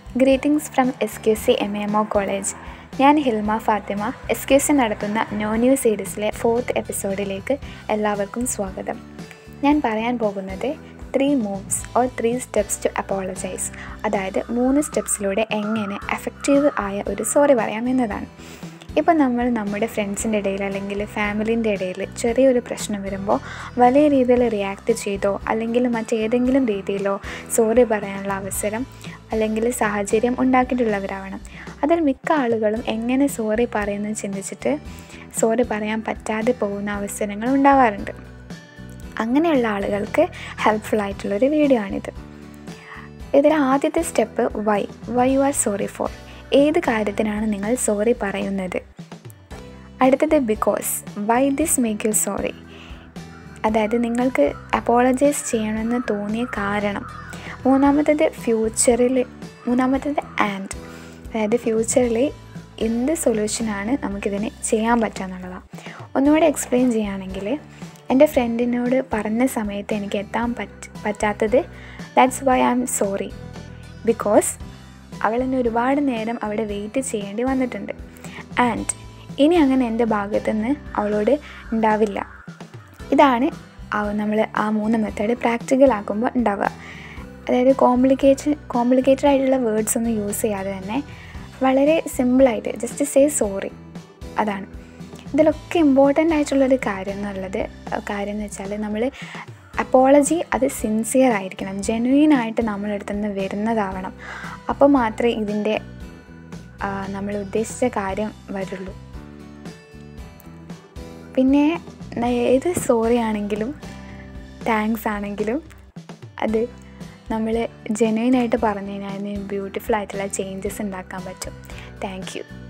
greetings from S Q C M M O college ഞാൻ Hilma Fathima S Q C നടത്തുന്ന know new സീരീസിലെ fourth എപ്പിസോഡിലേക്ക് എല്ലാവർക്കും സ്വാഗതം ഞാൻ പറയാൻ പോകുന്നത് three moves or three steps to apologise അതായത് മൂന്ന് സ്റ്റെപ്സിലൂടെ എങ്ങനെ എഫക്റ്റീവ് ആയ ഒരു സോറി പറയാം എന്നതാണ് ഇപ്പോൾ നമ്മൾ നമ്മുടെ ഫ്രണ്ട്സിൻ്റെ ഇടയിൽ അല്ലെങ്കിൽ ഫാമിലീൻ്റെ ഇടയിൽ ചെറിയൊരു പ്രശ്നം വരുമ്പോൾ വലിയ രീതിയിൽ റിയാക്ട് ചെയ്തോ അല്ലെങ്കിൽ മറ്റേതെങ്കിലും രീതിയിലോ സോറി പറയാനുള്ള അവസരം അല്ലെങ്കിൽ സാഹചര്യം ഉണ്ടാക്കിയിട്ടുള്ളവരാവണം അതിൽ മിക്ക ആളുകളും എങ്ങനെ സോറി പറയുന്നത് ചിന്തിച്ചിട്ട് സോറി പറയാൻ പറ്റാതെ പോകുന്ന അവസരങ്ങൾ ഉണ്ടാവാറുണ്ട് അങ്ങനെയുള്ള ആളുകൾക്ക് ഹെൽപ്ഫുൾ ആയിട്ടുള്ളൊരു വീഡിയോ ആണിത് ഇതിൽ ആദ്യത്തെ step why why you are sorry for ഏത് കാര്യത്തിനാണ് നിങ്ങൾ സോറി പറയുന്നത് അടുത്തത് because why this make you sorry അതായത് നിങ്ങൾക്ക് അപ്പോളജൈസ് ചെയ്യണമെന്ന് തോന്നിയ കാരണം മൂന്നാമത്തത് ഫ്യൂച്ചറിൽ മൂന്നാമത്തത് ആൻഡ് അതായത് ഫ്യൂച്ചറിൽ എന്ത് സൊല്യൂഷനാണ് നമുക്കിതിന് ചെയ്യാൻ പറ്റുക എന്നുള്ളതാണ് ഒന്നുകൂടെ എക്സ്പ്ലെയിൻ ചെയ്യുകയാണെങ്കിൽ എൻ്റെ ഫ്രണ്ടിനോട് പറഞ്ഞ സമയത്ത് എനിക്ക് എത്താൻ പറ്റ പറ്റാത്തത് that's why I am sorry because അവൾ എന്നെ ഒരുപാട് നേരം അവിടെ വെയിറ്റ് ചെയ്യേണ്ടി വന്നിട്ടുണ്ട് ആൻഡ് ഇനി അങ്ങനെ എൻ്റെ ഭാഗത്തുനിന്ന് അവളോട് ഉണ്ടാവില്ല ഇതാണ് നമ്മൾ ആ മൂന്ന് മെത്തേഡ് പ്രാക്ടിക്കൽ ആക്കുമ്പോൾ ഉണ്ടാവുക അതായത് കോംപ്ലിക്കേറ്റ് കോംപ്ലിക്കേറ്റഡ് ആയിട്ടുള്ള വേർഡ്സ് ഒന്നും യൂസ് ചെയ്യാതെ തന്നെ വളരെ സിമ്പിളായിട്ട് ജസ്റ്റ് സേ സോറി അതാണ് ഇതിലൊക്കെ ഇമ്പോർട്ടൻ്റ് ആയിട്ടുള്ളൊരു കാര്യം എന്നുള്ളത് കാര്യം എന്ന് വെച്ചാൽ നമ്മൾ അപ്പോളജി അത് സിൻസിയർ ആയിരിക്കണം ജെനുവിൻ ആയിട്ട് നമ്മളെടുത്തു നിന്ന് വരുന്നതാവണം അപ്പോൾ മാത്രമേ ഇതിൻ്റെ നമ്മൾ ഉദ്ദേശിച്ച കാര്യം വരുള്ളൂ പിന്നെ ഏത് സോറി ആണെങ്കിലും താങ്ക്സ് ആണെങ്കിലും അത് നമ്മൾ ജെനുവിനായിട്ട് പറഞ്ഞു കഴിഞ്ഞാൽ അതിന് ബ്യൂട്ടിഫുൾ ആയിട്ടുള്ള ചേഞ്ചസ് ഉണ്ടാക്കാൻ പറ്റും താങ്ക് യു